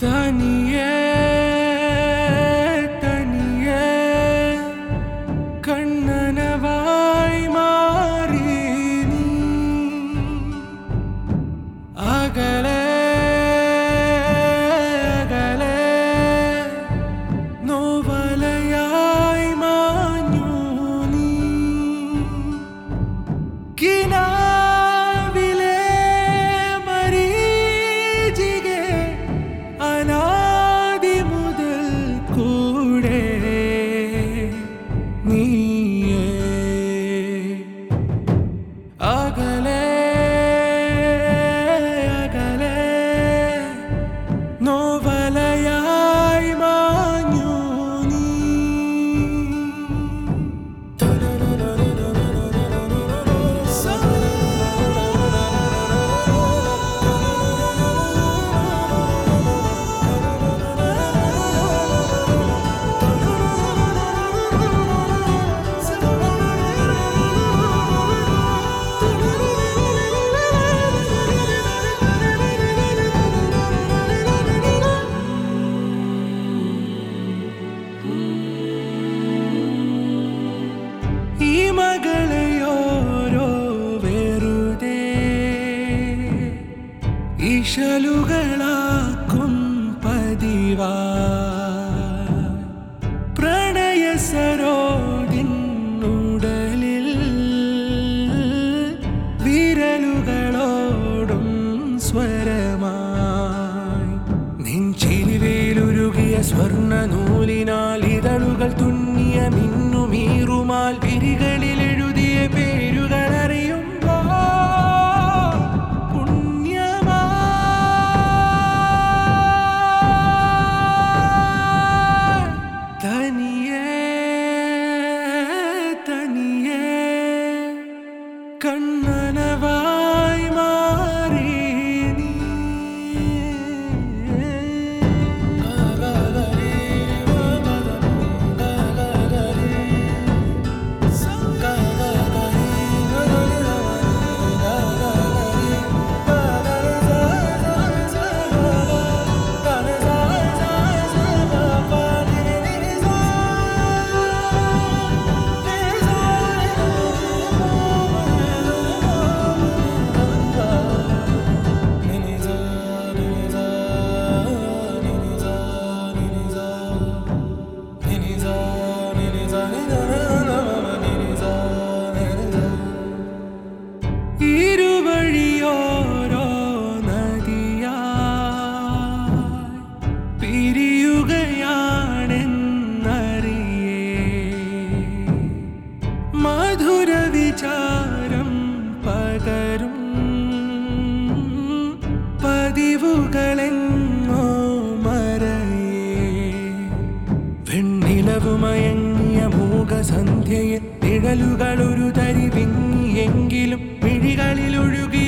തനിയേ തനിയേ കണ്ണനവായി മാറി നീ അകലെ അകലെ നോവലയായി മാഞ്ഞു നീ കിനാവിലെ മരീചികെ അനാദി മുതൽ കൂടെ നീയേ അകലെ അകലെ നോവലയായി മാഞ്ഞു നീ ഈ മകളെയോരോ വെറുതെ ഇശലുകളാക്കും പതിവാ പ്രണയ സരോദിനുടലിൽ വിരലുകളോടും സ്വരമായി നെഞ്ചിരിവേലുരുകിയ സ്വർണ്ണ നൂലിനാൽ ഇതളുകൾ തുന്നിയ മിന്നുമീറുമാൽ വിരികളിൽ എഴുതിയ പേരുകൾ അറിയുമ്പോ പുണ്യമാ തനിയേ തനിയേ കണ്ണനവായി മാറി നീ ഇരുവഴിയോരോ നദിയായി പിരിയുകയാണെന്നറിയേ മധുര വിചാരം പകരും പതിവുകളെങ്ങോ മറയേ വെണ്ണിലവുമയങ്ങിയ മൂകസന്ധ്യയിൽ നിഴലുകൾ ഒരു തരി വിങ്ങിയെങ്കിലും മിഴികളിൽ ഒഴുകി